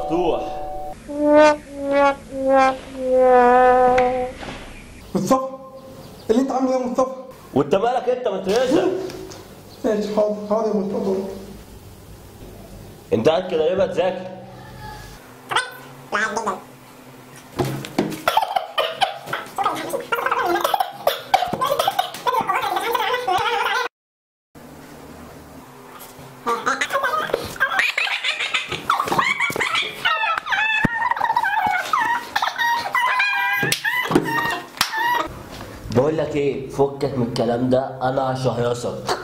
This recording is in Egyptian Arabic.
مفتوح مصطفى اللي انت عامله ده يا مصطفى وانت مالك انت ما تهزق ماشي حاضر حاضر يا مصطفى انت قاعد كده ليه ما تذاكر بقول لك ايه فكك من الكلام ده انا هشهيصك